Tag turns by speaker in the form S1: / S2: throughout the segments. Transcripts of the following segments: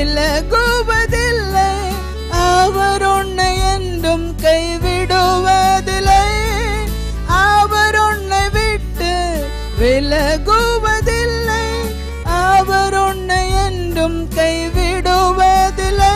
S1: விலகுவதில்லை அவர் உன்னை என்றும் கைவிடுவதில்லை அவர் உன்னை விட்டு விலகுவதில்லை அவர் உன்னை என்றும் கைவிடுவதில்லை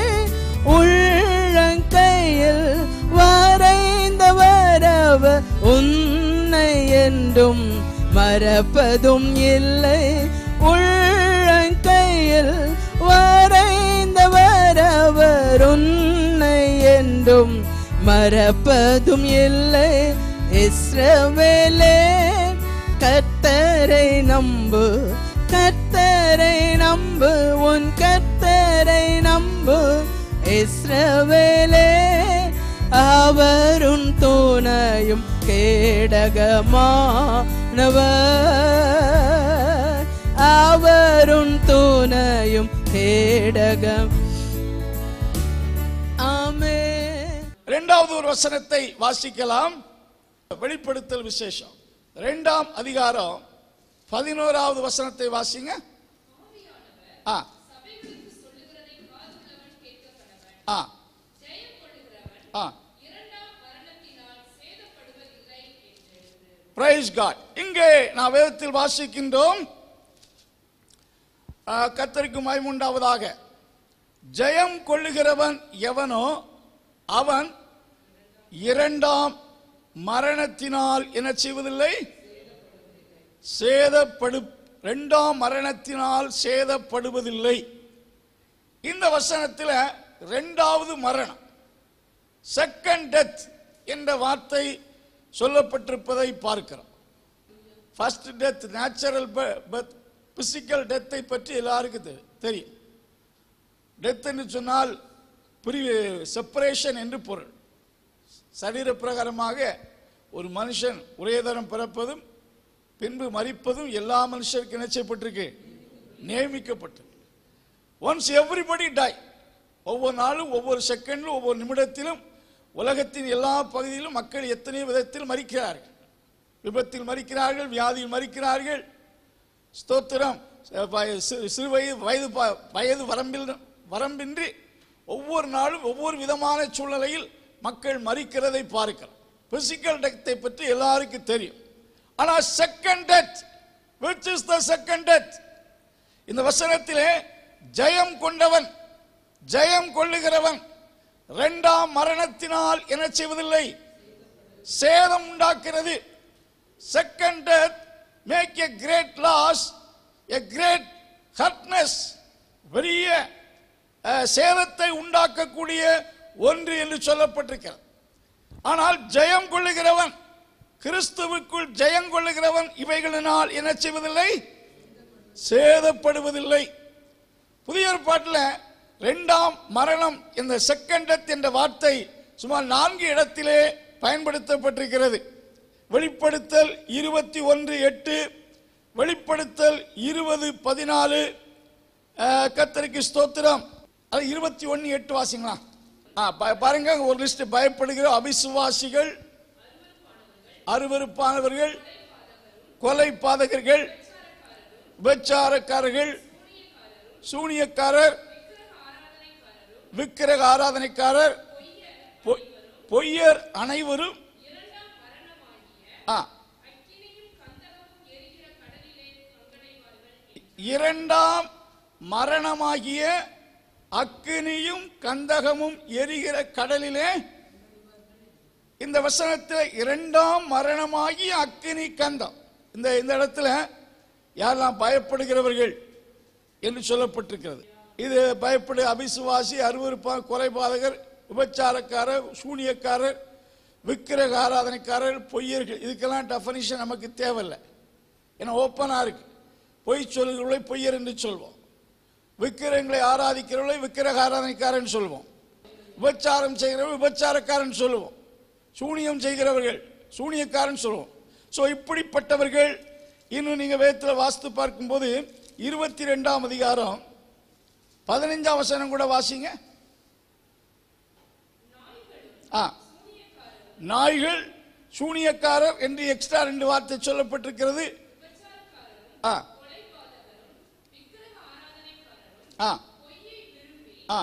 S1: உள்ளங்கையில் வரைந்தவர் அவர் உன்னை என்றும் மறப்பதும் இல்லை உள்ளங்கையில் வரைந்தவர் அவர் உன்னை என்றும் மறப்பதும் இல்லை இஸ்ரவேலே கர்த்தரை நம்பு கர்த்தரை நம்பு உன் கர்த்தரை நம்பு இஸ்ரவேலே அவருன் துணையும் கேடகமானவர் அவருன் துணையும் கேடகம் ஆமே
S2: இரண்டாவது ஒரு வசனத்தை வாசிக்கலாம் வெளிப்படுத்தல் விசேஷம் இரண்டாம் அதிகாரம் பதினோராவது வசனத்தை வாசிங்க ஆ ஆ ஆ பிரைஸ் காட் இங்கே நான் வேதத்தில் வாசிக்கின்றோம் ஆ, கர்த்தருக்கு மயமுண்டாவதாக ஜெயம் கொள்ளுகிறவன் எவனோ அவன் இரண்டாம் மரணத்தினால் என்ன செய்வதில்லை சேதப்படு இரண்டாம் மரணத்தினால் சேதப்படுவதில்லை இந்த வசனத்தில் இரண்டாவது மரணம் செகண்ட் டெத் என்ற வார்த்தை சொல்லப்பட்டிருப்பதை பார்க்கிறோம் ஃபர்ஸ்ட் டெத் நேச்சுரல் பிசிக்கல் டெத்தை பற்றி எல்லாருக்கும் தெ- தெரியும் டெத் என்று சொன்னால் பிரிவு செப்பரேஷன் என்று பொருள் சரீர பிரகாரமாக ஒரு மனுஷன் ஒரே தரம் பிறப்பதும் பின்பு மரிப்பதும் எல்லா மனுஷருக்கும் என்ன செய்யப்பட்டிருக்கு நியமிக்கப்பட்டு ஒன்ஸ் எவ்ரிபடி டை ஒவ்வொரு நாளும் ஒவ்வொரு செகண்டிலும் ஒவ்வொரு நிமிடத்திலும் உலகத்தின் எல்லா பகுதியிலும் மக்கள் எத்தனை விதத்தில் மறிக்கிறார்கள் விபத்தில் மறிக்கிறார்கள் வியாதியில் மறிக்கிறார்கள் ஸ்தோத்திரம் வய- சி- சிறு வயது வயது ப- வயது வரம்பில் வரம்பின்றி ஒவ்வொரு நாளும் ஒவ்வொரு விதமான சூழ்நிலையில் மக்கள் மறிக்கிறதை பார்க்கிறோம் பிசிக்கல் டெத்தை பற்றி எல்லாருக்கும் தெரியும் ஆனால் second death which is the second death இந்த வசனத்திலே ஜெயம் கொண்டவன் ஜெயம் கொள்ளுகிறவன் இரண்டாம் மரணத்தினால் என்ன செய்வதில்லை சேதம் உண்டாக்குறது second death make a great loss a great hurtness பெரிய அஹ், சேதத்தை உண்டாக்கக்கூடிய ஒன்று என்று சொல்லப்பட்டிருக்கிறது ஆனால் ஜெயம் கொள்ளுகிறவன் கிறிஸ்துவுக்குள் ஜெயம் கொள்ளுகிறவன் இவைகளினால் என்ன செய்வதில்லை சேதப்படுவதில்லை புதிய ஏற்பாட்டில் இரண்டாம் மரணம் இந்த செகண்ட் டெத் என்ற வார்த்தை சுமார் நான்கு இடத்திலே பயன்படுத்தப்பட்டிருக்கிறது வெளிப்படுத்தல் இருபத்தி ஒன்று எட்டு வெளிப்படுத்தல் இருபது பதினாலு கத்தரிக்கு ஸ்தோத்திரம் அது இருபத்தி ஒன்று எட்டு வாசிங்களா ஆ, பா- பாருங்க ஒரு லிஸ்ட் பயப்படுகிற அவிசுவாசிகள் அருவருப்பானவர்கள் கொலை பாதகர்கள் விபச்சாரக்காரர்கள் சூனியக்காரர் விக்கிரக ஆராதனைக்காரர் பொய்- பொய்யர் அனைவரும் ஆ. இரண்டாம் மரணமாகிய அக்கினியும் கந்தகமும் எரிகிற கடலிலே இந்த வசனத்தில் இரண்டாம் மரணமாகிய அக்கினி கந்தம் இந்த இந்த இடத்துல யாரெல்லாம் பயப்படுகிறவர்கள் என்று சொல்லப்பட்டிருக்கிறது இது பயப்படு அபிசுவாசி அருவருப்பா கொலைபாதகர் விபச்சாரக்காரர் சூனியக்காரர் விக்கிரக ஆராதனைக்காரர் பொய்யர்கள் இதுக்கெல்லாம் டெஃபனிஷன் நமக்கு தேவையில்லை ஏன்னா ஓப்பனாக இருக்கு பொய் சொல்கிறவர்களை பொய்யர் என்று சொல்வோம் விக்கிரகங்களை ஆராதிக்கிறவர்களை விக்கிரக ஆராதனைக்காரன் சொல்வோம் விபச்சாரம் செய்கிறவர்கள் விபச்சாரக்காரன் சொல்லுவோம் சூனியம் செய்கிறவர்கள் சூனியக்காரன் சொல்லுவோம் ஸோ இப்படிப்பட்டவர்கள் இன்னும் நீங்கள் வேதத்தில் வாஸ்து பார்க்கும்போது இருபத்தி ரெண்டாம் அதிகாரம் பதினைஞ்சாம் வசனம் கூட வாசிங்க ஆ நாய்கள் சூனியக்காரர் என்று எக்ஸ்ட்ரா ரெண்டு வார்த்தை சொல்லப்பட்டிருக்கிறது ஆ ஆ ஆ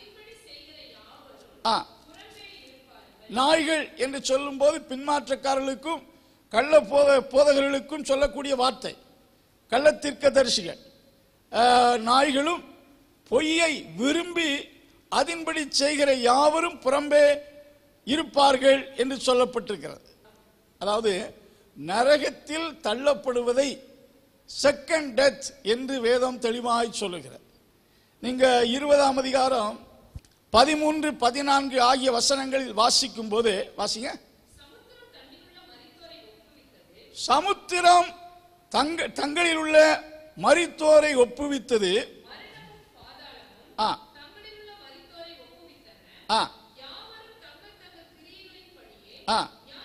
S2: ஆ நாய்கள் என்று சொல்லும்போது பின்மாற்றக்காரர்களுக்கும் கள்ள போத போதகர்களுக்கும் சொல்லக்கூடிய வார்த்தை கள்ளத்தீர்க்கதரிசிகள் ஆஹ், நாய்களும் பொய்யை விரும்பி அதன்படி செய்கிற யாவரும் புறம்பே இருப்பார்கள் என்று சொல்லப்பட்டிருக்கிறது அதாவது நரகத்தில் தள்ளப்படுவதை செகண்ட் டெத் என்று வேதம் தெளிவாய் சொல்லுகிறது நீங்க இருபதாம் அதிகாரம் பதிமூன்று பதினான்கு ஆகிய வசனங்களில் வாசிக்கும் போது வாசிங்க சமுத்திரம் தங்க தங்களில் உள்ள மரித்தோரை ஒப்புவித்தது ஆ ஆ ஆ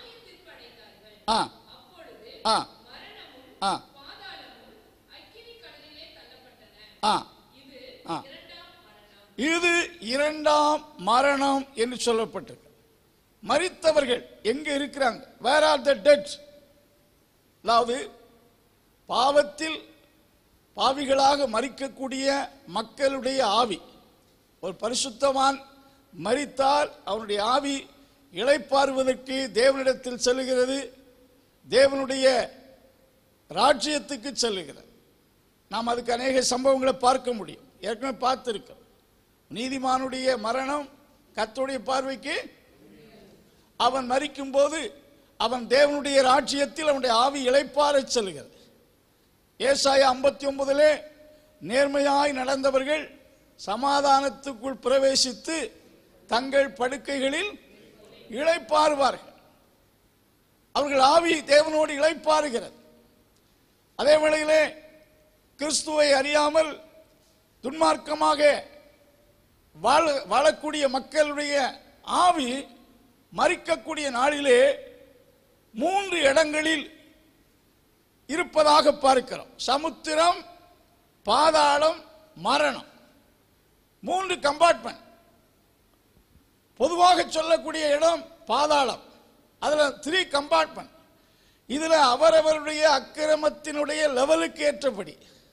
S2: ஆ ஆ ஆ ஆ ஆ இது இரண்டாம் மரணம் என்று சொல்லப்பட்டிருக்கு மரித்தவர்கள் எங்க இருக்கிறாங்க வேர் ஆர் த டெட் அதாவது பாவத்தில் பாவிகளாக மறிக்கக்கூடிய மக்களுடைய ஆவி ஒரு பரிசுத்தவான் மரித்தால் அவனுடைய ஆவி இளைப்பாறுவதற்கு தேவனிடத்தில் செல்லுகிறது தேவனுடைய ராஜ்யத்துக்கு செல்லுகிறது நாம் அதுக்கு அநேக சம்பவங்களை பார்க்க முடியும் ஏற்கனவே பார்த்திருக்கோம் நீதிமானுடைய மரணம் கர்த்தருடைய பார்வைக்கு அவன் மரிக்கும் போது அவன் தேவனுடைய ராஜ்யத்தில் அவனுடைய ஆவி இளைப்பாறச் செல்கிறது ஏசாயா ஐம்பத்தி ஒன்பதிலே நேர்மையாய் நடந்தவர்கள் சமாதானத்துக்குள் பிரவேசித்து தங்கள் படுக்கைகளில் இளைப்பாறுவார்கள் அவர்கள் ஆவி தேவனோடு இளைப்பாறுகிறது அதே வேளையிலே கிறிஸ்துவை அறியாமல் துன்மார்க்கமாக வாழ வாழக்கூடிய மக்களுடைய ஆவி மறிக்கக்கூடிய நாளிலே மூன்று இடங்களில் இருப்பதாக பார்க்கிறோம் சமுத்திரம் பாதாளம் மரணம் மூன்று கம்பார்ட்மெண்ட் பொதுவாக சொல்லக்கூடிய இடம் பாதாளம் அதுல த்ரீ கம்பார்ட்மெண்ட் இதுல அவரவருடைய அக்கிரமத்தினுடைய லெவலுக்கு ஏற்றபடி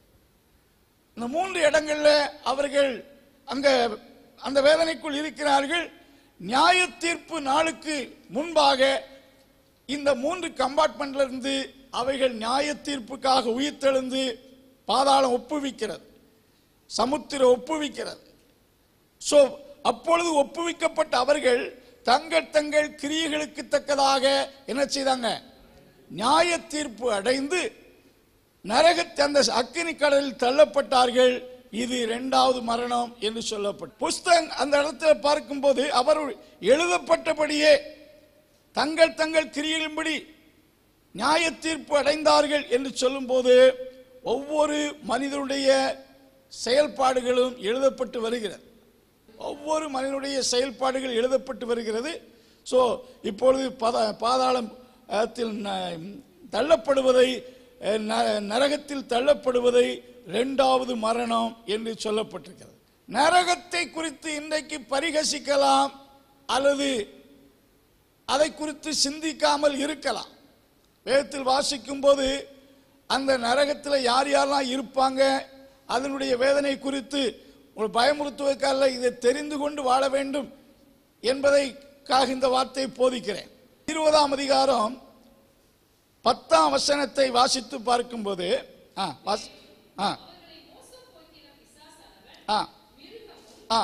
S2: இந்த மூன்று இடங்கள்ல அவர்கள் அங்க அந்த வேதனைக்குள் இருக்கிறார்கள் நியாய தீர்ப்பு நாளுக்கு முன்பாக இந்த மூன்று கம்பார்ட்மெண்ட்ல இருந்து அவைகள் நியாய தீர்ப்புக்காக உயிர்த்தெழுந்து பாதாளம் ஒப்புவிக்கிறது சமுத்திரம் ஒப்புவிக்கிறது சோ அப்பொழுது ஒப்புவிக்கப்பட்ட அவர்கள் தங்கள் தங்கள் கிரியைகளுக்கு தக்கதாக என்ன செய்தாங்க நியாய தீர்ப்பு அடைந்து நரகத்தை அந்த அக்கினி கடலில் தள்ளப்பட்டார்கள் இது இரண்டாவது மரணம் என்று சொல்லப்பட்டு புஸ்தகம் அந்த இடத்துல பார்க்கும்போது அவர் எழுதப்பட்டபடியே தங்கள் தங்கள் கிரியின்படி நியாய தீர்ப்பு அடைந்தார்கள் என்று சொல்லும்போது ஒவ்வொரு மனிதனுடைய செயல்பாடுகளும் எழுதப்பட்டு வருகிறது ஒவ்வொரு மனிதனுடைய செயல்பாடுகள் எழுதப்பட்டு வருகிறது ஸோ இப்பொழுது பத பாதாளத்தில் ந- தள்ளப்படுவதை அஹ், ந- நரகத்தில் தள்ளப்படுவதை இரண்டாவது மரணம் என்று சொல்லப்பட்டிருக்கிறது நரகத்தை குறித்து இன்றைக்கு பரிகசிக்கலாம் அல்லது அதை குறித்து சிந்திக்காமல் இருக்கலாம் வேதத்தில் வாசிக்கும் போது அந்த நரகத்தில் யார் யாரெல்லாம் இருப்பாங்க அதனுடைய வேதனை குறித்து ஒரு பயமுறுத்துவதற்காக இதை தெரிந்து கொண்டு வாழ வேண்டும் என்பதைக்காக இந்த வார்த்தையை போதிக்கிறேன் இருபதாம் அதிகாரம் பத்தாம் வசனத்தை வாசித்து பார்க்கும்போது ஆ வாசி ஆ ஆ ஆ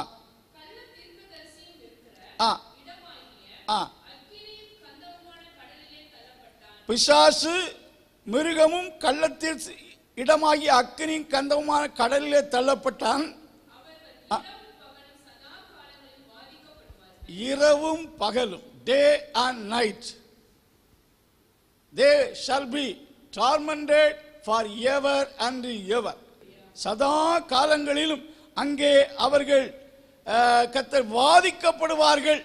S2: ஆ ஆ பிசாசு மிருகமும் கள்ளத்தில் இடமாகிய அக்கினியும் கந்தவுமான கடலிலே தள்ளப்பட்டான் ஆ. இரவும் பகலும் day and night they shall be tormented for ever and ever சதா காலங்களிலும் அங்கே அவர்கள் அஹ், கர்த்தர் வாதிக்கப்படுவார்கள்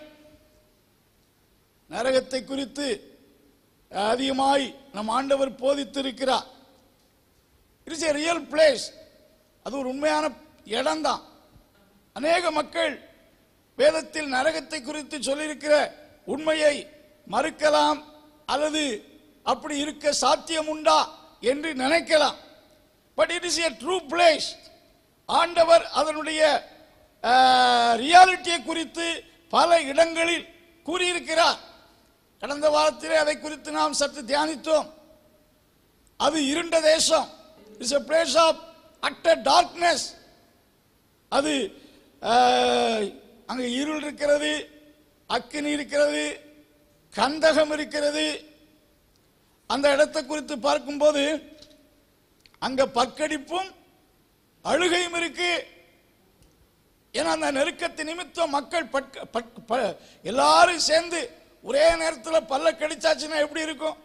S2: நரகத்தை குறித்து அதிகமாய் நம் ஆண்டவர் போதித்திருக்கிறார் இட்ஸ் ஏ ரியல் பிளேஸ் அது ஒரு உண்மையான இடம்தான் அநேக மக்கள் வேதத்தில் நரகத்தை குறித்து சொல்லியிருக்கிற உண்மையை மறுக்கலாம் அல்லது அப்படி இருக்க சாத்தியம் உண்டா என்று நினைக்கலாம் but it is a true place ஆண்டவர் அதனுடைய ரியாலிட்டியை குறித்து பல இடங்களில் கூறியிருக்கிறார் கடந்த வாரத்திலே அதை குறித்து நாம் சற்று தியானித்தோம் அது இருண்ட தேசம் it's a place of utter darkness அது ஆஹ், அங்கே இருள் இருக்கிறது அக்கினி இருக்கிறது கந்தகம் இருக்கிறது அந்த இடத்தை குறித்து பார்க்கும்போது அங்க பற்கடிப்பும் அழுகையும் இருக்கு ஏன்னா அந்த நெருக்கத்து நிமித்தம் மக்கள் பட்க- பட்- ப- எல்லாரும் சேர்ந்து ஒரே நேரத்தில் பல்ல கடிச்சாச்சுன்னா எப்படி இருக்கும்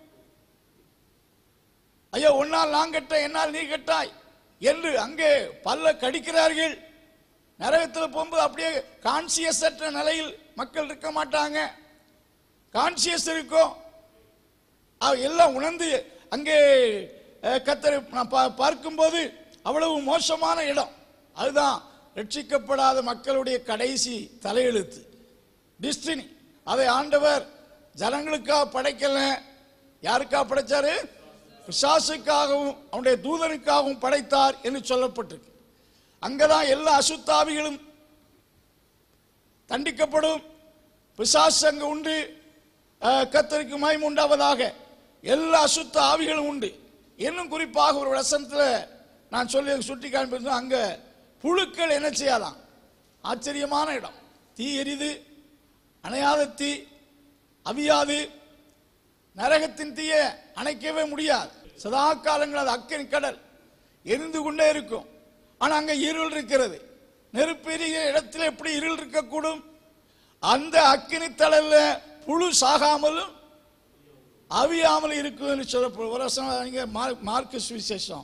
S2: ஐயோ உன்னால் நான் கெட்ட என்னால் நீ கெட்டாய் என்று அங்கே பல்ல கடிக்கிறார்கள் நரகத்தில் போகும்போது அப்படியே கான்சியஸ் அற்ற நிலையில் மக்கள் இருக்க மாட்டாங்க கான்சியஸ் இருக்கும் அவ எல்லாம் உணர்ந்து அங்கே அஹ், கத்தரை நான் பா- பார்க்கும்போது அவ்வளவு மோசமான இடம் அதுதான் ரட்சிக்கப்படாத மக்களுடைய கடைசி தலையெழுத்து டிஸ்டினி அதை ஆண்டவர் ஜனங்களுக்காக படைக்கல யாருக்காக படைச்சாரு பிசாசுக்காகவும் அவனுடைய தூதனுக்காகவும் படைத்தார் என்று சொல்லப்பட்டிருக்கு அங்கதான் எல்லா அசுத்தாவிகளும் தண்டிக்கப்படும் பிசாசு அங்கு உண்டு அஹ், கர்த்தருக்கு மயம் உண்டாவதாக எல்லா அசுத்த ஆவிகளும் உண்டு இன்னும் குறிப்பாக ஒரு வசனத்தில் நான் சொல்லி சுட்டி காண்பிருந்தோம் அங்க புழுக்கள் என்ன செய்யாதான் ஆச்சரியமான இடம் தீ எரிது அணையாத தீ அவியாது நரகத்தின் தீய அணைக்கவே முடியாது சதா காலங்கள் அது அக்கனி கடல் எரிந்து கொண்டே இருக்கும் ஆனா அங்க இருள் இருக்கிறது நெருப்பெரிய இடத்துல எப்படி இருள் இருக்கக்கூடும் அந்த அக்கினி தழல்ல புழு சாகாமலும் அவியாமல் இருக்கும் என்று சொல்லப்படும் ஒரு வசனம் நீங்க மார்க்- மார்க்கு சுவிசேஷம்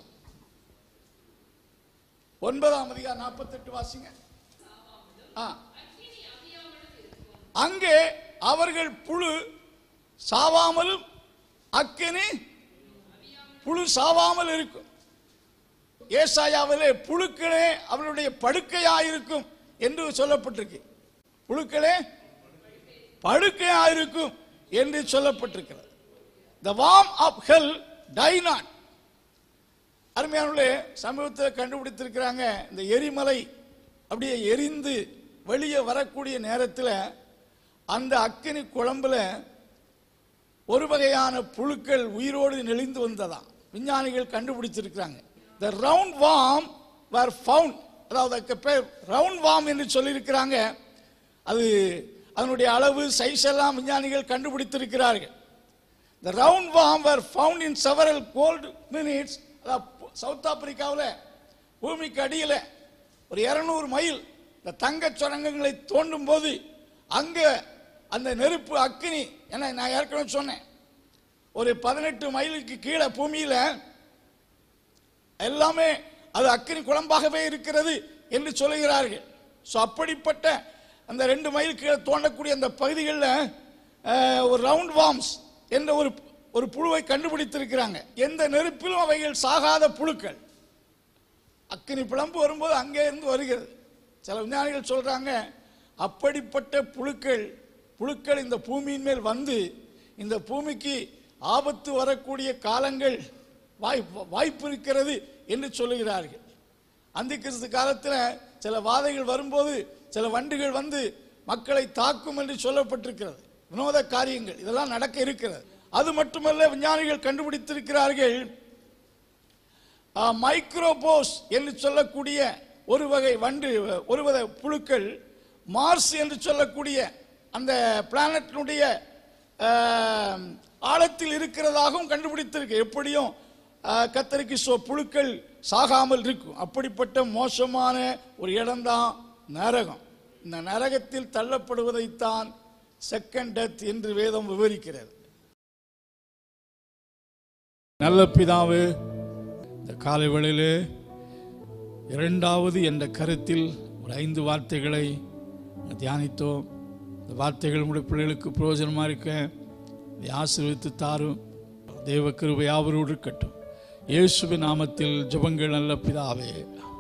S2: ஒன்பதாம் அதிகாரம் நாற்பத்தெட்டு வாசிங்க ஆ. அங்கே அவர்கள் புழு சாவாமலும் அக்கினி புழு சாவாமல் இருக்கும் ஏசாயாவிலே புழுக்களே அவருடைய படுக்கையாயிருக்கும் என்று சொல்லப்பட்டிருக்கு புழுக்களே படுக்கையாயிருக்கும் என்று சொல்லப்பட்டிருக்கிறது the worm of hell die not அருமையானவர்களே சமீபத்தில் கண்டுபிடித்திருக்கிறாங்க இந்த எரிமலை அப்படியே எரிந்து வெளியே வரக்கூடிய நேரத்தில் அந்த அக்கினி குழம்புல ஒரு வகையான புழுக்கள் உயிரோடு நெளிந்து வந்ததாம் விஞ்ஞானிகள் கண்டுபிடிச்சிருக்கிறாங்க the round worm were found அதாவது அதுக்கு பேர் ரவுண்ட் வாம் என்று சொல்லியிருக்கிறாங்க அது அதனுடைய அளவு சைஸ் எல்லாம் விஞ்ஞானிகள் கண்டுபிடித்திருக்கிறார்கள் The round worm were found in several cold minutes South ஆப்பிரிக்காவில் பூமிக்கு அடியில் ஒரு இருநூறு மைல் இந்த தங்கச் சுரங்கங்களை தோண்டும் போது அங்கே அந்த நெருப்பு அக்கினி என்ன நான் ஏற்கனவே சொன்னேன் ஒரு பதினெட்டு மைலுக்கு கீழே பூமியில் எல்லாமே அது அக்கினி குழம்பாகவே இருக்கிறது என்று சொல்லுகிறார்கள் ஸோ அப்படிப்பட்ட அந்த ரெண்டு மைல் கீழே தோண்டக்கூடிய அந்த பகுதிகளில் அஹ், ஒரு ரவுண்ட் வார்ம்ஸ் என்ற ஒரு ஒரு புழுவை கண்டுபிடித்திருக்கிறாங்க எந்த நெருப்பிலும் அவைகள் சாகாத புழுக்கள் அக்கினி பிளம்பு வரும்போது அங்கே இருந்து வருகிறது சில விஞ்ஞானிகள் சொல்றாங்க அப்படிப்பட்ட புழுக்கள் புழுக்கள் இந்த பூமியின் மேல் வந்து இந்த பூமிக்கு ஆபத்து வரக்கூடிய காலங்கள் வாய்ப்பு வாய்ப்பு இருக்கிறது என்று சொல்லுகிறார்கள் அந்த கிறிஸ்து காலத்தில் சில வாதைகள் வரும்போது சில வண்டுகள் வந்து மக்களை தாக்கும் என்று சொல்லப்பட்டிருக்கிறது வினோத காரியங்கள் இதெல்லாம் நடக்க இருக்கிறது அது மட்டுமல்ல விஞ்ஞானிகள் கண்டுபிடித்திருக்கிறார்கள் மைக்ரோபோஸ் என்று சொல்லக்கூடிய ஒரு வகை வண்டு ஒரு வகை புழுக்கள் மார்ஸ் என்று சொல்லக்கூடிய அந்த பிளானட்டினுடைய ஆழத்தில் இருக்கிறதாகவும் கண்டுபிடித்திருக்கு எப்படியும் ஆஹ், கத்தரிக்கு சோ புழுக்கள் சாகாமல் இருக்கும் அப்படிப்பட்ட மோசமான ஒரு இடம்தான் நரகம் இந்த நரகத்தில் தள்ளப்படுவதைத்தான் செகண்ட் டெத் என்று வேதம் விவரிக்கிறது நல்ல பிதாவே இந்த காலை வேளையிலே இரண்டாவது என்ற கருத்தில் ஒரு ஐந்து வார்த்தைகளை தியானித்தோம் இந்த வார்த்தைகள் உங்களுடைய பிள்ளைகளுக்கு பிரயோஜனமாக இருக்க இதை ஆசீர்வதித்து தாரும் தேவ கிருபை யாவரோடு இருக்கட்டும் இயேசுவின் நாமத்தில் ஜெபங்கள் நல்ல பிதாவே